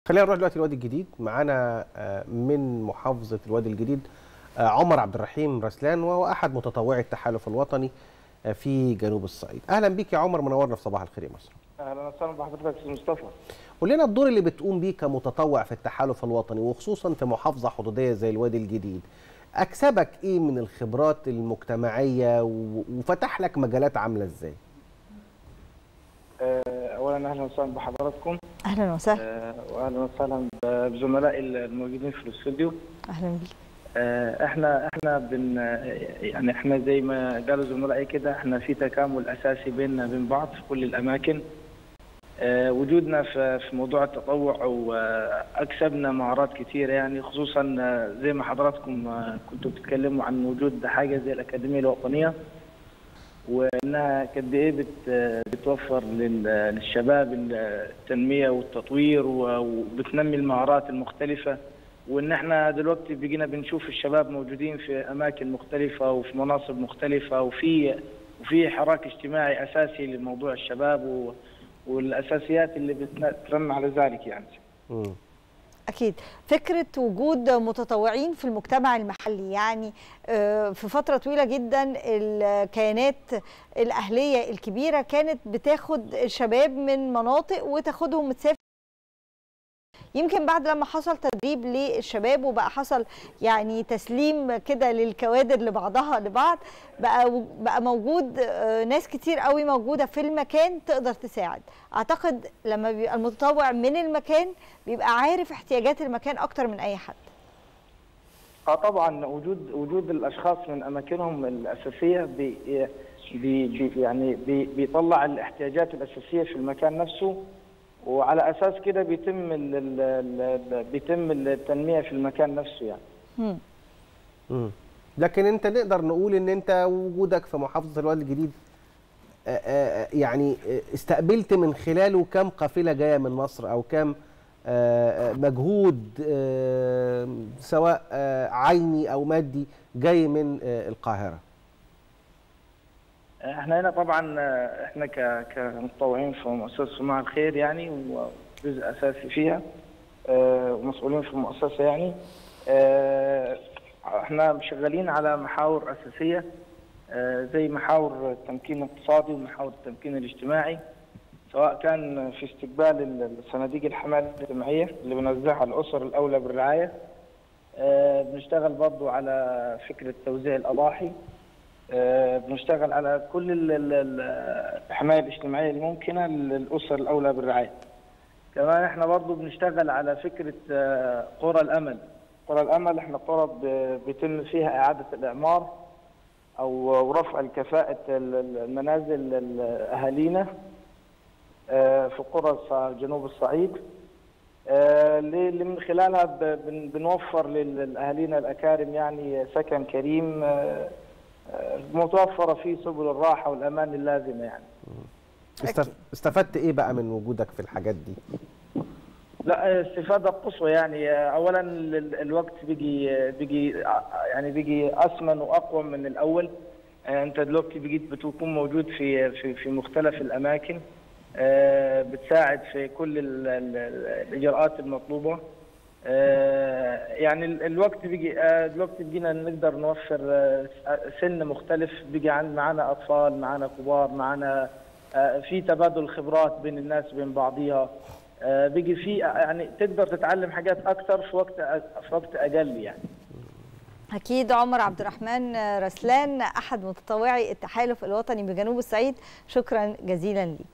خلينا نروح دلوقتي الوادي الجديد معانا آه، من محافظه الوادي الجديد آه، عمر عبد الرحيم رسلان وهو احد متطوعي التحالف الوطني آه، في جنوب الصعيد اهلا بيك يا عمر منورنا في صباح الخير يا مصر اهلا وسهلا بحضرتك استاذ مصطفى قول لنا الدور اللي بتقوم بيه كمتطوع في التحالف الوطني وخصوصا في محافظه حدوديه زي الوادي الجديد اكسبك ايه من الخبرات المجتمعيه و- وفتح لك مجالات عامله ازاي آه، اولا اهلا وسهلا بحضراتكم اهلا وسهلا آه، واهلا وسهلا بزملائي الموجودين في الاستوديو اهلا بيك آه، احنا احنا بن يعني احنا زي ما قالوا زملائي كده احنا في تكامل اساسي بيننا وبين بعض في كل الاماكن آه، وجودنا في في موضوع التطوع واكسبنا مهارات كثيره يعني خصوصا آه، زي ما حضراتكم آه، كنتوا بتتكلموا عن وجود حاجه زي الاكاديميه الوطنيه وانها قد ايه بت- بتوفر لل- للشباب التنميه والتطوير و- وبتنمي المهارات المختلفه وان احنا دلوقتي بقينا بنشوف الشباب موجودين في اماكن مختلفه وفي مناصب مختلفه وفي وفي حراك اجتماعي اساسي لموضوع الشباب و- والاساسيات اللي بترن على ذلك يعني مم. اكيد فكره وجود متطوعين في المجتمع المحلي يعني آه، في فتره طويله جدا الكيانات الاهليه الكبيره كانت بتاخد الشباب من مناطق وتاخدهم تسافر يمكن بعد لما حصل تدريب للشباب وبقى حصل يعني تسليم كده للكوادر لبعضها لبعض بقى بقى موجود آه، ناس كتير قوي موجوده في المكان تقدر تساعد اعتقد لما بيبقى المتطوع من المكان بيبقى عارف احتياجات المكان اكتر من اي حد اه طبعا وجود وجود الاشخاص من اماكنهم الاساسيه بي بي بي يعني بي بيطلع الاحتياجات الاساسيه في المكان نفسه وعلى اساس كده بيتم ال ال ال بيتم التنميه في المكان نفسه يعني مم. مم. لكن انت نقدر نقول ان انت وجودك في محافظه الوادي الجديد آه، آه، يعني آه، استقبلت من خلاله كم قافله جايه من مصر او كم آه، آه، مجهود آه، سواء آه، عيني او مادي جاي من آه، القاهره احنا هنا طبعا آه، احنا ك- كمتطوعين في مؤسسه صناع الخير يعني وجزء اساسي فيها آه، ومسؤولين في المؤسسه يعني آه، احنا شغالين على محاور اساسيه آه، زي محاور التمكين الاقتصادي ومحاور التمكين الاجتماعي سواء كان في استقبال الصناديق الحمايه الاجتماعيه اللي بنوزعها الاسر الاولى بالرعايه آه، بنشتغل برضو على فكره توزيع الاضاحي آه، بنشتغل على كل ال- ال- ال- الحمايه الاجتماعيه الممكنه للاسر الاولى بالرعايه. كمان احنا برضو بنشتغل على فكره آه، قرى الامل. قرى الامل احنا قرى ب- بيتم فيها اعاده الاعمار او رفع الكفاءه ال- ال- المنازل ل- اهالينا آه، في قرى الص- جنوب الصعيد. آه، اللي اللي من خلالها ب- بن- بنوفر لل- لاهالينا الاكارم يعني سكن كريم آه، آه، متوفره فيه سبل الراحه والامان اللازمه يعني. استف- استفدت ايه بقى من وجودك في الحاجات دي لا استفاده قصوى يعني آه، اولا ال- الوقت بيجي بيجي آه، يعني بيجي اسمن واقوى من الاول آه، انت دلوقتي بقيت بتكون موجود في في في مختلف الاماكن آه، بتساعد في كل ال- ال- الاجراءات المطلوبه آه، يعني ال- الوقت بيجي آه، دلوقتي بقينا نقدر نوفر آه، سن مختلف بيجي عن معنا اطفال معنا كبار معنا آه، في تبادل خبرات بين الناس بين بعضيها آه، بيجي في يعني تقدر تتعلم حاجات اكثر في وقت في وقت اقل يعني اكيد عمر عبد الرحمن رسلان احد متطوعي التحالف الوطني بجنوب الصعيد شكرا جزيلا ليك